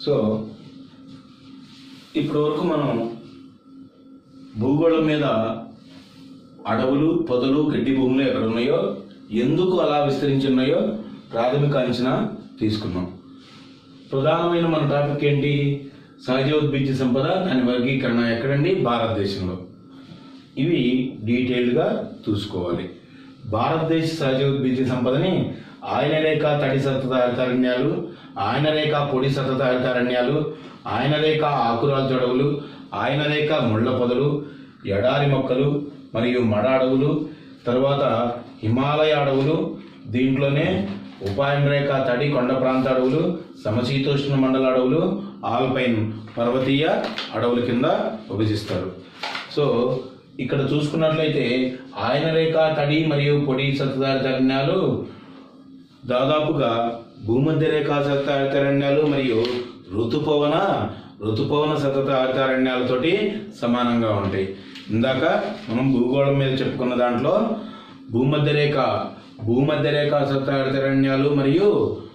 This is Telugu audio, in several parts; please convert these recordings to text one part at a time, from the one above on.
సో ఇప్పటి వరకు మనం భూగోళం మీద అడవులు పొదలు గడ్డి భూములు ఎక్కడ ఉన్నాయో ఎందుకు అలా విస్తరించి ఉన్నాయో ప్రాథమిక అంచనా తీసుకున్నాం ప్రధానమైన మన టాపిక్ ఏంటి సహజోద్భిజ్య సంపద దాని వర్గీకరణ ఎక్కడండి భారతదేశంలో ఇవి డీటెయిల్డ్గా చూసుకోవాలి భారతదేశ సహజోద్భిజ్య సంపదని ఆయన రేఖ తడి సతత హరితారణ్యాలు ఆయన రేఖ పొడి సతత హరితారణ్యాలు ఆయన రేఖ ఆకురాలు చొడవులు ఆయన రేఖ ముళ్ళ పొదలు ఎడారి మొక్కలు మరియు మడ అడవులు తర్వాత హిమాలయ అడవులు దీంట్లోనే ఉపాయన రేఖ తడి కొండ ప్రాంత అడవులు సమశీతోష్ణ మండల అడవులు ఆల్పైన్ పర్వతీయ అడవుల కింద విభజిస్తారు సో ఇక్కడ చూసుకున్నట్లయితే ఆయన రేఖ తడి మరియు పొడి సతతారణ్యాలు దాదాపుగా భూమధ్య రేఖా సతతారణ్యాలు మరియు ఋతుపవన ఋతుపవన సతత హరితారణ్యాలతోటి సమానంగా ఉంటాయి ఇందాక మనం భూగోళం మీద చెప్పుకున్న దాంట్లో భూమధ్య రేఖ భూమధ్య రేఖ సతత హరితారణ్యాలు మరియు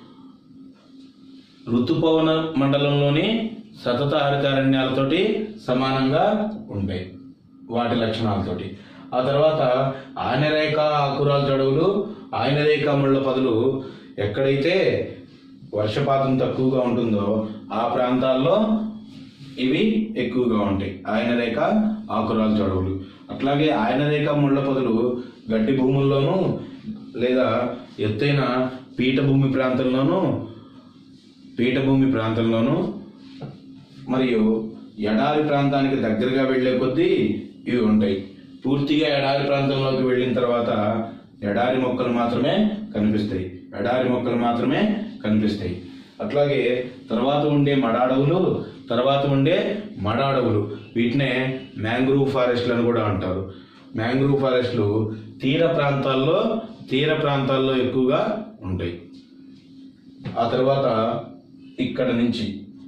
ఋతుపవన మండలంలోని సతత హరితారణ్యాలతోటి సమానంగా ఉంటాయి వాటి లక్షణాలతోటి ఆ తర్వాత ఆయన రేఖ ఆకురాల చడువులు ఆయన రేఖ ముళ్ళ పదులు ఎక్కడైతే వర్షపాతం తక్కువగా ఉంటుందో ఆ ప్రాంతాల్లో ఇవి ఎక్కువగా ఉంటాయి ఆయన రేఖ ఆకురాల చడువులు అట్లాగే ఆయన రేఖ ముళ్ళ పొదలు గడ్డి భూముల్లోనూ లేదా ఎత్తైన పీఠభూమి ప్రాంతంలోనూ పీఠభూమి ప్రాంతంలోనూ మరియు ఎడారి ప్రాంతానికి దగ్గరగా వెళ్ళే కొద్దీ ఇవి ఉంటాయి పూర్తిగా ఎడారి ప్రాంతంలోకి వెళ్ళిన తర్వాత ఎడారి మొక్కలు మాత్రమే కనిపిస్తాయి ఎడారి మొక్కలు మాత్రమే కనిపిస్తాయి అట్లాగే తర్వాత ఉండే మడాడవులు తర్వాత ఉండే మడాడవులు వీటినే మ్యాంగ్రూవ్ ఫారెస్ట్లు అని కూడా అంటారు మ్యాంగ్రూవ్ ఫారెస్ట్లు తీర ప్రాంతాల్లో తీర ప్రాంతాల్లో ఎక్కువగా ఉంటాయి ఆ తర్వాత ఇక్కడ నుంచి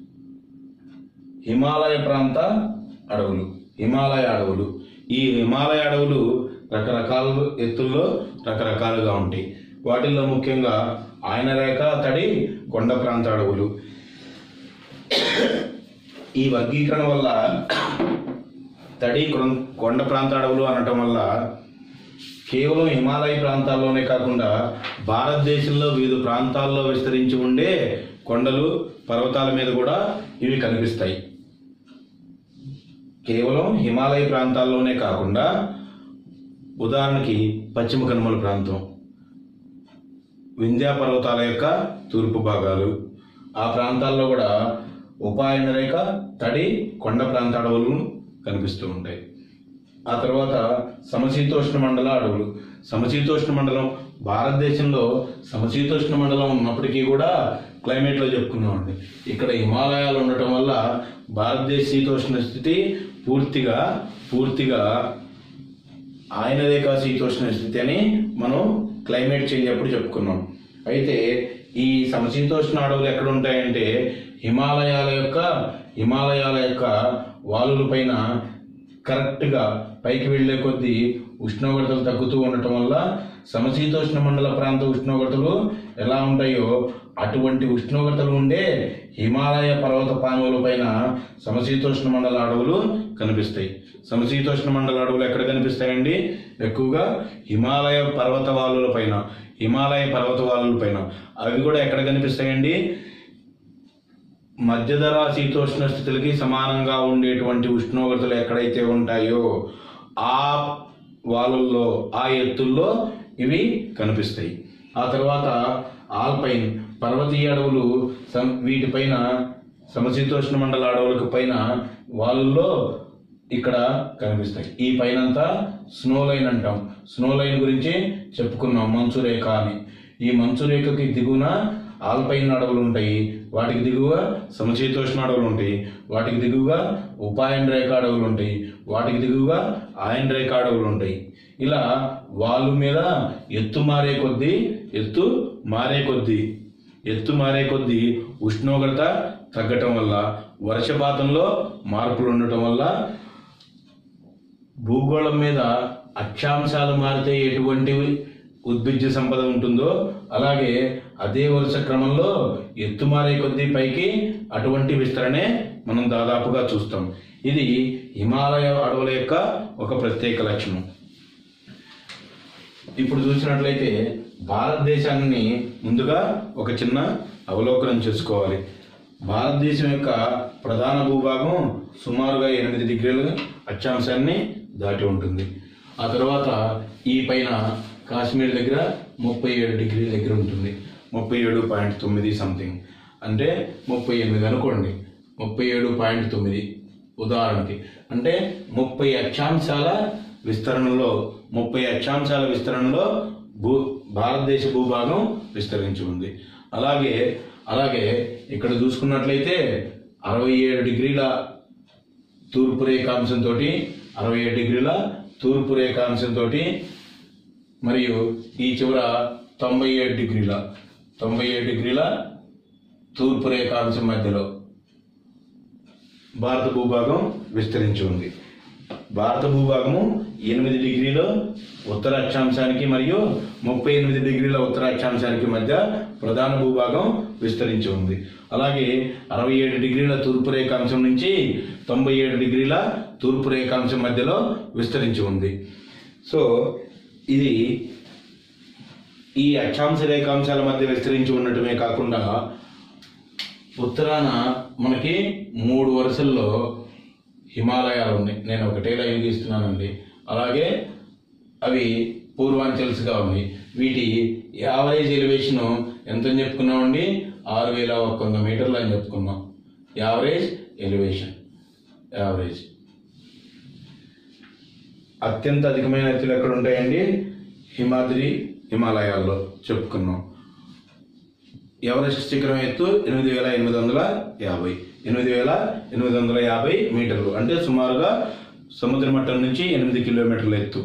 హిమాలయ ప్రాంత అడవులు హిమాలయ అడవులు ఈ హిమాలయ అడవులు రకరకాల ఎత్తుల్లో రకరకాలుగా ఉంటాయి వాటిల్లో ముఖ్యంగా ఆయన రేఖ తడి కొండ ప్రాంత అడవులు ఈ వర్గీకరణ వల్ల తడి కొం- కొండ ప్రాంత అడవులు అనటం వల్ల కేవలం హిమాలయ ప్రాంతాల్లోనే కాకుండా భారతదేశంలో వివిధ ప్రాంతాల్లో విస్తరించి ఉండే కొండలు పర్వతాల మీద కూడా ఇవి కనిపిస్తాయి కేవలం హిమాలయ ప్రాంతాల్లోనే కాకుండా ఉదాహరణకి పశ్చిమ కనుమల ప్రాంతం వింధ్యా పర్వతాల యొక్క తూర్పు భాగాలు ఆ ప్రాంతాల్లో కూడా ఉపాయన రేఖ తడి కొండ ప్రాంత అడవులు కనిపిస్తూ ఉంటాయి ఆ తర్వాత సమశీతోష్ణ మండల అడవులు సమశీతోష్ణ మండలం భారతదేశంలో సమశీతోష్ణ మండలం ఉన్నప్పటికీ కూడా క్లైమేట్లో చెప్పుకున్నామండి ఇక్కడ హిమాలయాలు ఉండటం వల్ల భారతదేశ శీతోష్ణ స్థితి పూర్తిగా పూర్తిగా ఆయన రేఖా శీతోష్ణ స్థితి అని మనం క్లైమేట్ చేంజ్ అప్పుడు చెప్పుకున్నాం అయితే ఈ సమశీతోష్ణ అడవులు ఎక్కడ ఉంటాయంటే హిమాలయాల యొక్క హిమాలయాల యొక్క వాలుల పైన కరెక్ట్గా పైకి వెళ్ళే కొద్దీ ఉష్ణోగ్రతలు తగ్గుతూ ఉండటం వల్ల సమశీతోష్ణ మండల ప్రాంత ఉష్ణోగ్రతలు ఎలా ఉంటాయో అటువంటి ఉష్ణోగ్రతలు ఉండే హిమాలయ పర్వత పాముల పైన సమశీతోష్ణ మండల అడవులు కనిపిస్తాయి సమశీతోష్ణ మండల అడవులు ఎక్కడ కనిపిస్తాయండి ఎక్కువగా హిమాలయ పర్వత వాలుల పైన హిమాలయ పర్వత వాలుల పైన అవి కూడా ఎక్కడ కనిపిస్తాయండి మధ్యధరా శీతోష్ణ స్థితులకి సమానంగా ఉండేటువంటి ఉష్ణోగ్రతలు ఎక్కడైతే ఉంటాయో ఆ వాలుల్లో ఆ ఎత్తుల్లో ఇవి కనిపిస్తాయి ఆ తర్వాత ఆల్పైన్ పర్వతీయ అడవులు సం వీటిపైన సమశీతోష్ణ మండల అడవులకు పైన వాళ్ళల్లో ఇక్కడ కనిపిస్తాయి ఈ పైనంతా స్నో లైన్ అంటాం స్నో లైన్ గురించి చెప్పుకున్నాం మంచు రేఖ అని ఈ మంచు రేఖకి దిగువన ఆల్పైన్ అడవులు ఉంటాయి వాటికి దిగువ సమశీతోష్ణ అడవులు ఉంటాయి వాటికి దిగువగా ఉపాయన రేఖ అడవులు ఉంటాయి వాటికి దిగువగా ఆయన రేఖ అడవులు ఉంటాయి ఇలా వాళ్ళు మీద ఎత్తు మారే కొద్దీ ఎత్తు మారే కొద్దీ ఎత్తు మారే కొద్దీ ఉష్ణోగ్రత తగ్గటం వల్ల వర్షపాతంలో మార్పులు ఉండటం వల్ల భూగోళం మీద అక్షాంశాలు మారితే ఎటువంటి ఉద్భిజ్య సంపద ఉంటుందో అలాగే అదే వరుస క్రమంలో ఎత్తు మారే కొద్దీ పైకి అటువంటి విస్తరణే మనం దాదాపుగా చూస్తాం ఇది హిమాలయ అడవుల యొక్క ఒక ప్రత్యేక లక్షణం ఇప్పుడు చూసినట్లయితే భారతదేశాన్ని ముందుగా ఒక చిన్న అవలోకనం చేసుకోవాలి భారతదేశం యొక్క ప్రధాన భూభాగం సుమారుగా ఎనిమిది డిగ్రీల అక్షాంశాన్ని దాటి ఉంటుంది ఆ తర్వాత ఈ పైన కాశ్మీర్ దగ్గర ముప్పై ఏడు డిగ్రీల దగ్గర ఉంటుంది ముప్పై ఏడు పాయింట్ తొమ్మిది సంథింగ్ అంటే ముప్పై ఎనిమిది అనుకోండి ముప్పై ఏడు పాయింట్ తొమ్మిది ఉదాహరణకి అంటే ముప్పై అక్షాంశాల విస్తరణలో ముప్పై అక్షాంశాల విస్తరణలో భూ భారతదేశ భూభాగం విస్తరించి ఉంది అలాగే అలాగే ఇక్కడ చూసుకున్నట్లయితే అరవై ఏడు డిగ్రీల తూర్పు రేఖాంశంతో అరవై ఏడు డిగ్రీల తూర్పు రేఖాంశంతో మరియు ఈ చివర తొంభై ఏడు డిగ్రీల తొంభై ఏడు డిగ్రీల తూర్పు రేఖాంశం మధ్యలో భారత భూభాగం విస్తరించి ఉంది భారత భూభాగము ఎనిమిది డిగ్రీల ఉత్తర అక్షాంశానికి మరియు ముప్పై ఎనిమిది డిగ్రీల ఉత్తర అక్షాంశానికి మధ్య ప్రధాన భూభాగం విస్తరించి ఉంది అలాగే అరవై ఏడు డిగ్రీల తూర్పు రేఖాంశం నుంచి తొంభై ఏడు డిగ్రీల తూర్పు రేఖాంశం మధ్యలో విస్తరించి ఉంది సో ఇది ఈ అక్షాంశ రేఖాంశాల మధ్య విస్తరించి ఉండటమే కాకుండా ఉత్తరాన మనకి మూడు వరుసల్లో హిమాలయాలు ఉన్నాయి నేను ఒకటే లైవ్ గీస్తున్నానండి అలాగే అవి పూర్వాంచల్స్గా ఉన్నాయి వీటి యావరేజ్ ఎలివేషన్ ఎంత అని చెప్పుకున్నామండి ఆరు వేల ఒక వంద మీటర్లు అని చెప్పుకున్నాం యావరేజ్ ఎలివేషన్ యావరేజ్ అత్యంత అధికమైన ఎత్తులు ఎక్కడ ఉంటాయండి హిమాద్రి హిమాలయాల్లో చెప్పుకున్నాం ఎవరెస్ట్ శిఖరం ఎత్తు ఎనిమిది వేల ఎనిమిది వందల యాభై ఎనిమిది వేల ఎనిమిది వందల యాభై మీటర్లు అంటే సుమారుగా సముద్ర మట్టం నుంచి ఎనిమిది కిలోమీటర్ల ఎత్తు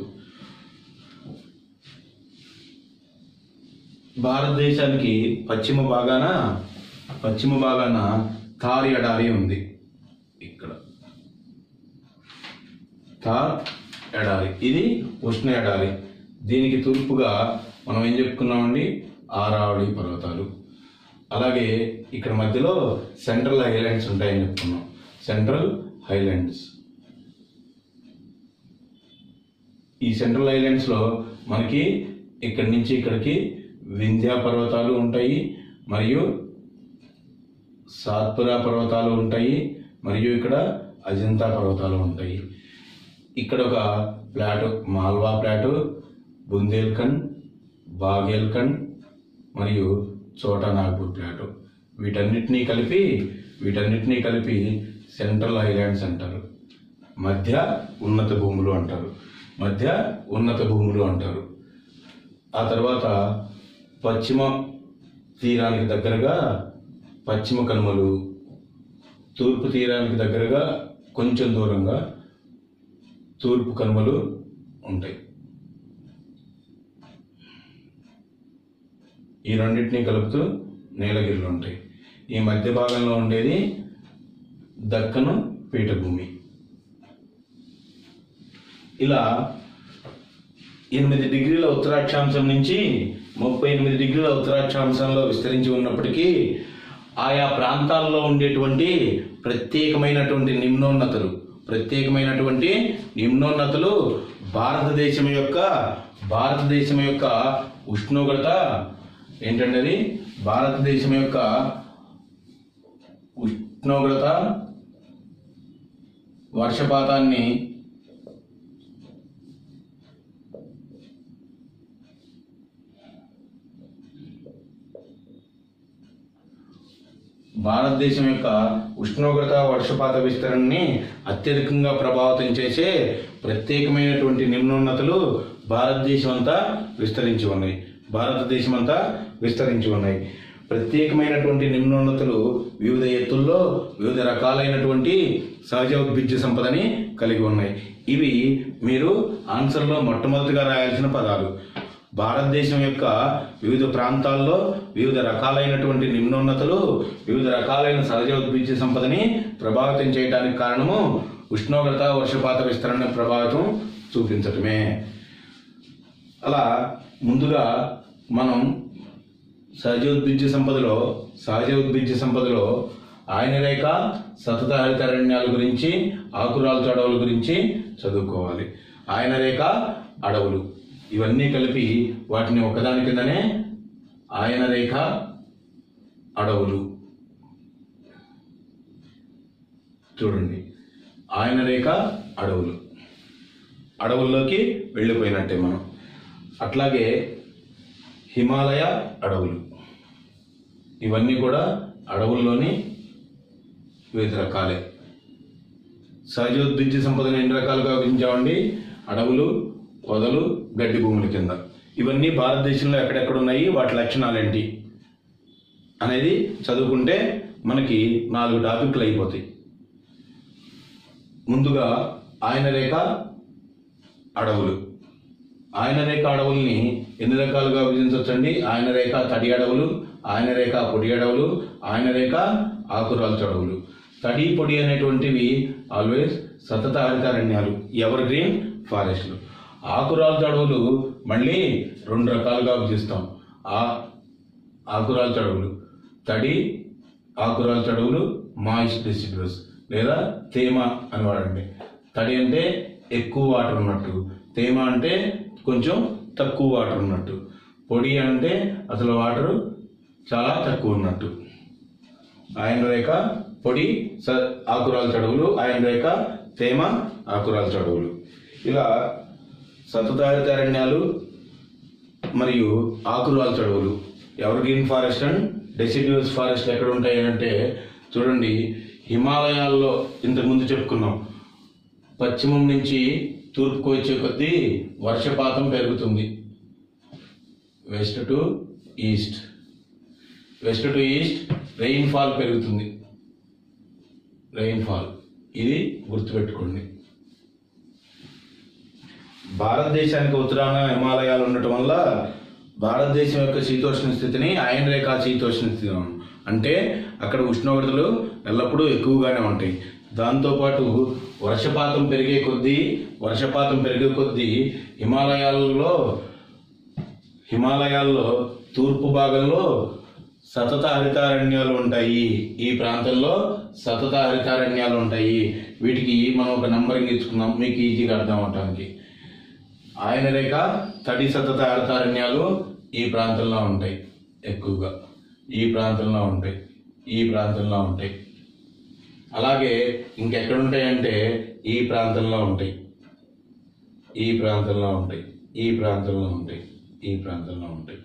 భారతదేశానికి పశ్చిమ భాగాన పశ్చిమ భాగాన థార్ ఎడారి ఉంది ఇక్కడ థార్ ఎడారి ఇది ఉష్ణ ఎడారి దీనికి తూర్పుగా మనం ఏం చెప్పుకున్నామండి ఆరావళి పర్వతాలు అలాగే ఇక్కడ మధ్యలో సెంట్రల్ హైలాండ్స్ ఉంటాయని చెప్పుకున్నాం సెంట్రల్ హైలాండ్స్ ఈ సెంట్రల్ హైలాండ్స్లో మనకి ఇక్కడి నుంచి ఇక్కడికి వింధ్యా పర్వతాలు ఉంటాయి మరియు సాత్పురా పర్వతాలు ఉంటాయి మరియు ఇక్కడ అజంతా పర్వతాలు ఉంటాయి ఇక్కడ ఒక ప్లాటు మాల్వా ప్లాటు బుందేల్ఖండ్ బాగేల్ఖండ్ మరియు చోటా నాగ్పూర్ ప్లాటు వీటన్నిటినీ కలిపి వీటన్నిటినీ కలిపి సెంట్రల్ హైలాండ్స్ అంటారు మధ్య ఉన్నత భూములు అంటారు మధ్య ఉన్నత భూములు అంటారు ఆ తర్వాత పశ్చిమ తీరానికి దగ్గరగా పశ్చిమ కనుమలు తూర్పు తీరానికి దగ్గరగా కొంచెం దూరంగా తూర్పు కనుమలు ఉంటాయి ఈ రెండింటినీ కలుపుతూ నీలగిరిలు ఉంటాయి ఈ మధ్య భాగంలో ఉండేది దక్కను పీఠభూమి ఇలా ఎనిమిది డిగ్రీల ఉత్తరాక్షాంశం నుంచి ముప్పై ఎనిమిది డిగ్రీల ఉత్తరాక్షాంశంలో విస్తరించి ఉన్నప్పటికీ ఆయా ప్రాంతాల్లో ఉండేటువంటి ప్రత్యేకమైనటువంటి నిమ్నోన్నతులు ప్రత్యేకమైనటువంటి నిమ్నోన్నతులు భారతదేశం యొక్క భారతదేశం యొక్క ఉష్ణోగ్రత ఏంటంటే అది భారతదేశం యొక్క ఉష్ణోగ్రత వర్షపాతాన్ని భారతదేశం యొక్క ఉష్ణోగ్రత వర్షపాత విస్తరణని అత్యధికంగా ప్రభావితం చేసే ప్రత్యేకమైనటువంటి నిమ్నోన్నతులు భారతదేశం అంతా విస్తరించి ఉన్నాయి భారతదేశం అంతా విస్తరించి ఉన్నాయి ప్రత్యేకమైనటువంటి నిమ్నోన్నతులు వివిధ ఎత్తుల్లో వివిధ రకాలైనటువంటి సహజ ఉద్భిజ్య సంపదని కలిగి ఉన్నాయి ఇవి మీరు ఆన్సర్లో మొట్టమొదటిగా రాయాల్సిన పదాలు భారతదేశం యొక్క వివిధ ప్రాంతాల్లో వివిధ రకాలైనటువంటి నిమ్నోన్నతులు వివిధ రకాలైన సహజ ఉద్భిజ్య సంపదని ప్రభావితం చేయడానికి కారణము ఉష్ణోగ్రత వర్షపాత విస్తరణ ప్రభావితం చూపించటమే అలా ముందుగా మనం సహజోద్భిజ్య సంపదలో సహజ ఉద్భిజ్య సంపదలో ఆయన రేఖ సతత హరితారణ్యాల గురించి ఆకురాలు అడవుల గురించి చదువుకోవాలి ఆయన రేఖ అడవులు ఇవన్నీ కలిపి వాటిని ఒకదాని కిందనే ఆయన రేఖ అడవులు చూడండి ఆయన రేఖ అడవులు అడవుల్లోకి వెళ్ళిపోయినట్టే మనం అట్లాగే హిమాలయ అడవులు ఇవన్నీ కూడా అడవుల్లోని వివిధ రకాలే సహజోద్భిజ్య సంపదను ఎన్ని రకాలుగా విభజించామండి అడవులు పొదలు గడ్డి భూముల కింద ఇవన్నీ భారతదేశంలో ఎక్కడెక్కడ ఉన్నాయి వాటి లక్షణాలు ఏంటి అనేది చదువుకుంటే మనకి నాలుగు టాపిక్లు అయిపోతాయి ముందుగా ఆయన రేఖ అడవులు ఆయన రేఖ అడవుల్ని ఎన్ని రకాలుగా విభజించవచ్చండి ఆయన రేఖ తడి అడవులు ఆయన రేఖ పొడి అడవులు ఆయన రేఖ ఆకురాల్చు అడవులు తడి పొడి అనేటువంటివి ఆల్వేస్ సతత హరితారణ్యాలు ఎవర్ గ్రీన్ ఫారెస్ట్లు ఆకురాల్చు అడవులు మళ్ళీ రెండు రకాలుగా విభజిస్తాం ఆ ఆకురాల్చు అడవులు తడి ఆకురాల్చు అడవులు మాయిస్ట్ డిసిడ్యూస్ లేదా తేమ అని వాడండి తడి అంటే ఎక్కువ వాటర్ ఉన్నట్టు తేమ అంటే కొంచెం తక్కువ వాటర్ ఉన్నట్టు పొడి అంటే అసలు వాటర్ చాలా తక్కువ ఉన్నట్టు ఆయన రేఖ పొడి స ఆకురాల చడువులు ఆయన రేఖ తేమ ఆకురాల చడువులు ఇలా సతతారితారణ్యాలు మరియు ఆకురాల చడువులు evergreen forest and deciduous forest ఎక్కడ ఉంటాయి అంటే చూడండి హిమాలయాల్లో ఇంతకుముందు చెప్పుకున్నాం పశ్చిమం నుంచి తూర్పుకు వచ్చే కొద్దీ వర్షపాతం పెరుగుతుంది west to east west to east rainfall పెరుగుతుంది రెయిన్ ఫాల్ ఇది గుర్తుపెట్టుకోండి భారతదేశానికి ఉత్తరాన హిమాలయాలు ఉండటం వల్ల భారతదేశం యొక్క శీతోష్ణ స్థితిని ఆయన రేఖా శీతోష్ణ స్థితి అన్నాం. అంటే అక్కడ ఉష్ణోగ్రతలు ఎల్లప్పుడూ ఎక్కువగానే ఉంటాయి దాంతోపాటు వర్షపాతం పెరిగే కొద్దీ వర్షపాతం పెరిగే కొద్దీ హిమాలయాల్లో హిమాలయాల్లో తూర్పు భాగంలో సతత హరితారణ్యాలు ఉంటాయి ఈ ప్రాంతంలో సతత హరితారణ్యాలు ఉంటాయి వీటికి మనం ఒక నంబరింగ్ ఇచ్చుకున్నాం మీకు ఈజీగా అర్థం అవటానికి ఆయన రేఖ తడి సతత హరితారణ్యాలు ఈ ప్రాంతంలో ఉంటాయి ఎక్కువగా ఈ ప్రాంతంలో ఉంటాయి ఈ ప్రాంతంలో ఉంటాయి అలాగే ఇంకెక్కడ ఉంటాయంటే ఈ ప్రాంతంలో ఉంటాయి ఈ ప్రాంతంలో ఉంటాయి ఈ ప్రాంతంలో ఉంటాయి ఈ ప్రాంతంలో ఉంటాయి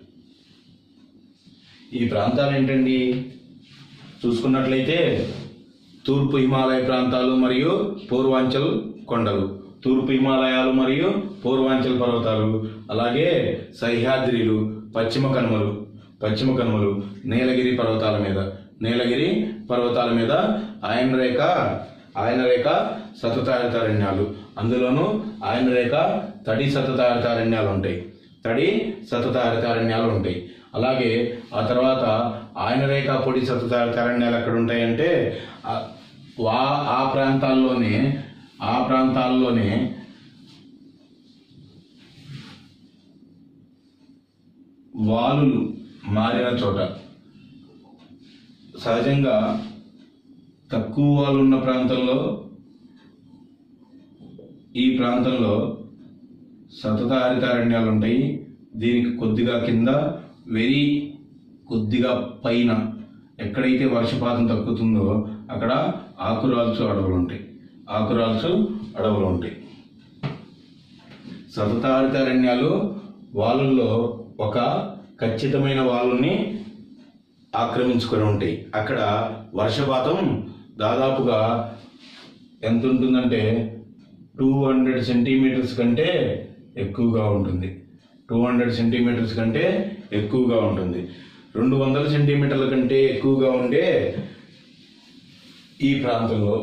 ఈ ప్రాంతాలు ఏంటండి చూసుకున్నట్లయితే తూర్పు హిమాలయ ప్రాంతాలు మరియు పూర్వాంచల్ కొండలు తూర్పు హిమాలయాలు మరియు పూర్వాంచల్ పర్వతాలు అలాగే సహ్యాద్రిలు పశ్చిమ కనుమలు పశ్చిమ కనుమలు నీలగిరి పర్వతాల మీద నీలగిరి పర్వతాల మీద ఆయన రేఖ ఆయన రేఖ సతతారితారణ్యాలు అందులోనూ ఆయన రేఖ తడి సతతారితారణ్యాలు ఉంటాయి తడి సతతారితారణ్యాలు ఉంటాయి అలాగే ఆ తర్వాత ఆయన రేఖ పొడి సతతారితారణ్యాలు ఎక్కడ ఉంటాయంటే ఆ- వా ఆ ప్రాంతాల్లోనే ఆ ప్రాంతాల్లోనే వాలులు మారిన చోట సహజంగా తక్కువ వాళ్ళు ఉన్న ప్రాంతంలో ఈ ప్రాంతంలో సతత హరితారణ్యాలు ఉంటాయి దీనికి కొద్దిగా కింద వెరీ కొద్దిగా పైన ఎక్కడైతే వర్షపాతం తగ్గుతుందో అక్కడ ఆకురాల్చు అడవులు ఉంటాయి ఆకురాల్చు అడవులు ఉంటాయి సతత హరితారణ్యాలు వాళ్ళల్లో ఒక ఖచ్చితమైన వాళ్ళని ఆక్రమించుకొని ఉంటాయి అక్కడ వర్షపాతం దాదాపుగా ఎంత ఉంటుందంటే టూ హండ్రెడ్ సెంటీమీటర్స్ కంటే ఎక్కువగా ఉంటుంది టూ హండ్రెడ్ సెంటీమీటర్స్ కంటే ఎక్కువగా ఉంటుంది రెండు వందల సెంటీమీటర్ల కంటే ఎక్కువగా ఉండే ఈ ప్రాంతంలో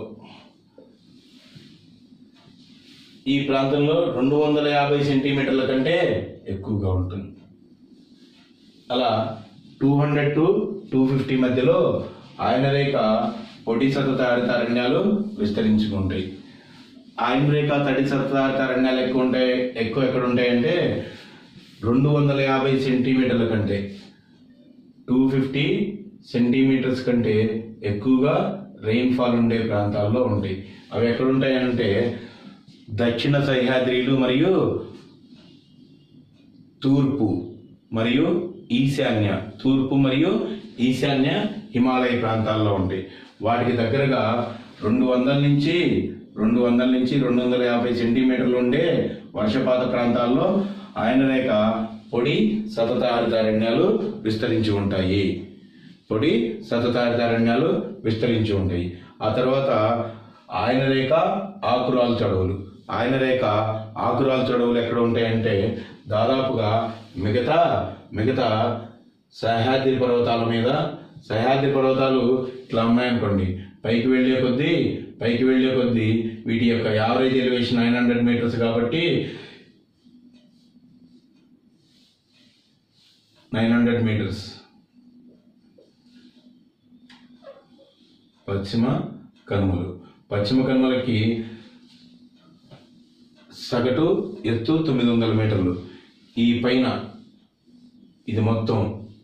ఈ ప్రాంతంలో రెండు వందల యాభై సెంటీమీటర్ల కంటే ఎక్కువగా ఉంటుంది అలా two hundred to two fifty మధ్యలో ఆయన రేఖ పొడి సతత హరితారణ్యాలు విస్తరించుకుంటాయి ఆయన రేఖ తడి సతత హరితారణ్యాలు ఎక్కువ ఉంటాయి ఎక్కువ ఎక్కడ ఉంటాయంటే రెండు వందల యాభై సెంటీమీటర్ల కంటే టూ ఫిఫ్టీ సెంటీమీటర్స్ కంటే ఎక్కువగా రెయిన్ఫాల్ ఉండే ప్రాంతాల్లో ఉంటాయి అవి ఎక్కడ ఉంటాయంటే దక్షిణ సహ్యాద్రిలు మరియు తూర్పు మరియు ఈశాన్య తూర్పు మరియు ఈశాన్య హిమాలయ ప్రాంతాల్లో ఉంటాయి వాటికి దగ్గరగా రెండు వందల నుంచి రెండు వందల నుంచి రెండు వందల యాభై సెంటీమీటర్లు ఉండే వర్షపాత ప్రాంతాల్లో ఆయన రేఖ పొడి సతత హరితారణ్యాలు విస్తరించి ఉంటాయి పొడి సతత హరితారణ్యాలు విస్తరించి ఉంటాయి ఆ తర్వాత ఆయన రేఖ ఆకురాలు చడవులు ఆయన రేఖ ఆకురాలు చడవులు ఎక్కడ ఉంటాయంటే దాదాపుగా మిగతా మిగతా సహ్యాద్రి పర్వతాల మీద సహ్యాద్రి పర్వతాలు ఇట్లా ఉన్నాయనుకోండి పైకి వెళ్ళే కొద్దీ పైకి వెళ్ళే కొద్దీ వీటి యొక్క average elevation nine hundred metres కాబట్టి నైన్ హండ్రెడ్ మీటర్స్ పశ్చిమ కనుమలు పశ్చిమ కనుమలకి సగటు ఎత్తు తొమ్మిది వందల మీటర్లు ఈ పైన ఇది మొత్తం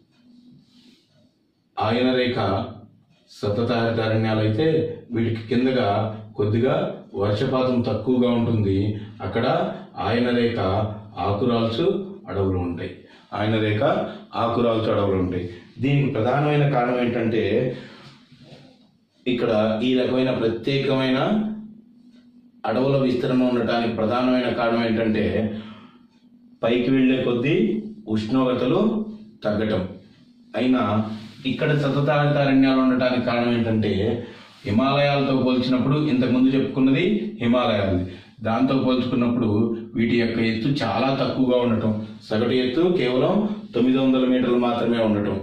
ఆయన రేఖ సతత హరితారణ్యాలు అయితే వీటికి కిందగా కొద్దిగా వర్షపాతం తక్కువగా ఉంటుంది అక్కడ ఆయన రేఖ ఆకురాల్చు అడవులు ఉంటాయి ఆయన రేఖ ఆకురాల్చు అడవులు ఉంటాయి దీనికి ప్రధానమైన కారణం ఏంటంటే ఇక్కడ ఈ రకమైన ప్రత్యేకమైన అడవుల విస్తరణ ఉండటానికి ప్రధానమైన కారణం ఏంటంటే పైకి వెళ్ళే కొద్దీ ఉష్ణోగ్రతలు తగ్గటం అయినా ఇక్కడ సతత హరితారణ్యాలు ఉండటానికి కారణం ఏంటంటే హిమాలయాలతో పోల్చినప్పుడు ఇంతకుముందు చెప్పుకున్నది హిమాలయాలు దాంతో పోల్చుకున్నప్పుడు వీటి యొక్క ఎత్తు చాలా తక్కువగా ఉండటం సగటు ఎత్తు కేవలం తొమ్మిది వందల మీటర్లు మాత్రమే ఉండటం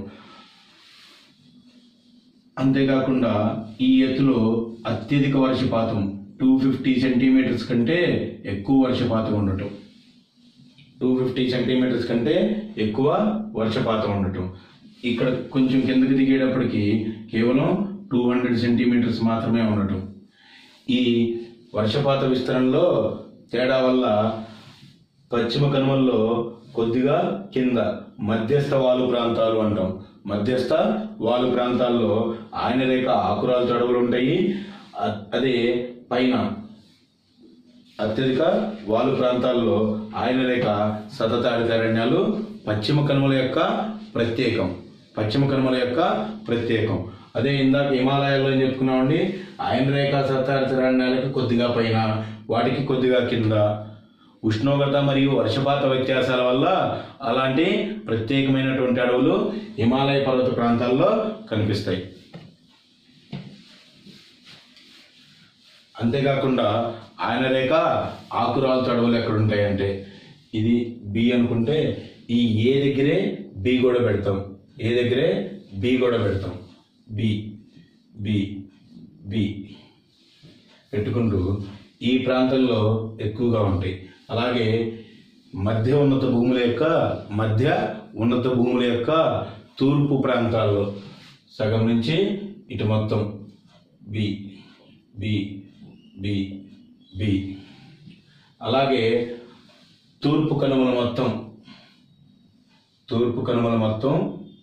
అంతేకాకుండా ఈ ఎత్తులో అత్యధిక వర్షపాతం టూ ఫిఫ్టీ సెంటీమీటర్స్ కంటే ఎక్కువ వర్షపాతం ఉండటం టూ ఫిఫ్టీ సెంటీమీటర్స్ కంటే ఎక్కువ వర్షపాతం ఉండటం ఇక్కడ కొంచెం కిందకి దిగేటప్పటికి కేవలం టూ హండ్రెడ్ సెంటీమీటర్స్ మాత్రమే ఉండటం ఈ వర్షపాత విస్తరణలో తేడా వల్ల పశ్చిమ కనుమల్లో కొద్దిగా కింద మధ్యస్థ వాలు ప్రాంతాలు అంటాం మధ్యస్థ వాలు ప్రాంతాల్లో ఆయన రేఖ ఆకురాలు తడవులు ఉంటాయి అ- అదే పైన అత్యధిక వాలు ప్రాంతాల్లో ఆయన రేఖ సతత హరితారణ్యాలు పశ్చిమ కనుమల యొక్క ప్రత్యేకం పశ్చిమ కనుమల యొక్క ప్రత్యేకం అదే ఇందాక హిమాలయాల్లో ఏం చెప్పుకున్నామండి ఆయన రేఖ సతత హరితారణ్యాలకి కొద్దిగా పైన వాటికి కొద్దిగా కింద ఉష్ణోగ్రత మరియు వర్షపాత వ్యత్యాసాల వల్ల అలాంటి ప్రత్యేకమైనటువంటి అడవులు హిమాలయ పర్వత ప్రాంతాల్లో కనిపిస్తాయి అంతేకాకుండా ఆయన రేఖ ఆకురాలతో అడవులు ఎక్కడ ఉంటాయంటే ఇది బి అనుకుంటే ఈ ఏ దగ్గరే బి కూడా పెడతాం ఏ దగ్గరే బి కూడా పెడతాం బి బి బి పెట్టుకుంటూ ఈ ప్రాంతంలో ఎక్కువగా ఉంటాయి అలాగే మధ్య ఉన్నత భూముల యొక్క మధ్య ఉన్నత భూముల యొక్క తూర్పు ప్రాంతాల్లో సగం నుంచి ఇటు మొత్తం బి బి బి బి అలాగే తూర్పు కనుమల మొత్తం తూర్పు కనుమల మొత్తం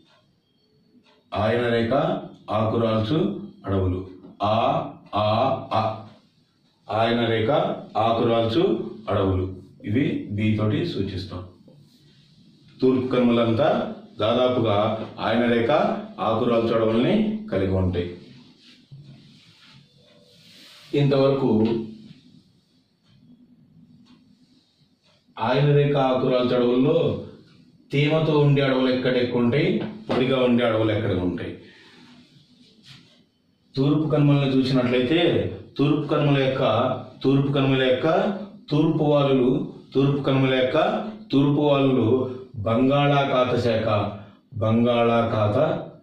ఆయన రేఖ ఆకురాల్చు అడవులు ఆ ఆ ఆ ఆయన రేఖ ఆకురాల్చు అడవులు ఇవి బి తోటి సూచిస్తాం తూర్పు కనుమలంతా దాదాపుగా ఆయన రేఖ ఆకురాల్చు అడవుల్ని కలిగి ఉంటాయి ఇంతవరకు ఆయన రేఖ ఆకురాల్చు అడవుల్లో తేమతో ఉండే అడవులు ఎక్కడ ఎక్కువ ఉంటాయి పొడిగా ఉండే అడవులు ఎక్కడ ఉంటాయి తూర్పు కనుమలను చూసినట్లయితే తూర్పు కనుమల యొక్క తూర్పు కనుమల యొక్క తూర్పు వాలులు తూర్పు కనుమల యొక్క తూర్పు వాలులు బంగాళాఖాత శాఖ బంగాళాఖాత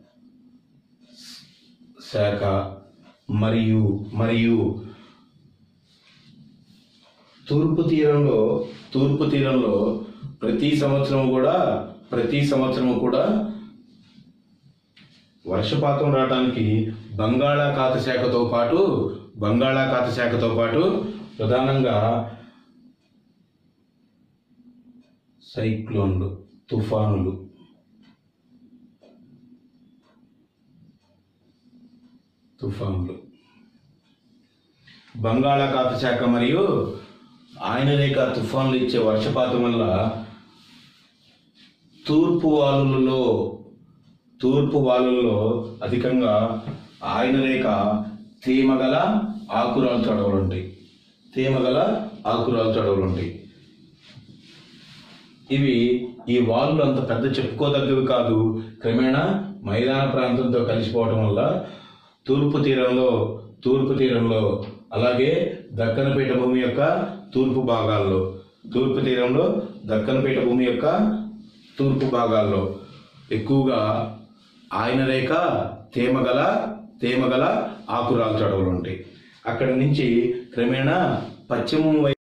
శాఖ మరియు మరియు తూర్పు తీరంలో తూర్పు తీరంలో ప్రతి సంవత్సరం కూడా ప్రతి సంవత్సరం కూడా వర్షపాతం రావడానికి బంగాళాఖాత శాఖతో పాటు బంగాళాఖాత శాఖతో పాటు ప్రధానంగా సైక్లోన్లు తుఫానులు తుఫాన్లు బంగాళాఖాత శాఖ మరియు ఆయన రేఖ తుఫాన్లు ఇచ్చే వర్షపాతం వల్ల తూర్పు వాలులలో తూర్పు వాలుల్లో అధికంగా ఆయన రేఖ తేమగల ఆకురాలు చడవలు ఉంటాయి తేమగల ఆకురాలు చడవలు ఉంటాయి ఇవి ఈ వాళ్ళు అంత పెద్ద చెప్పుకోదగ్గవి కాదు క్రమేణా మైదాన ప్రాంతంతో కలిసిపోవడం వల్ల తూర్పు తీరంలో తూర్పు తీరంలో అలాగే దక్కనపేట భూమి యొక్క తూర్పు భాగాల్లో తూర్పు తీరంలో దక్కనపేట భూమి యొక్క తూర్పు భాగాల్లో ఎక్కువగా ఆయన రేఖ తేమగల తేమగల ఆకురాలు చడవలు ఉంటాయి అక్కడి నుంచి క్రమేణా పశ్చిమం వైపు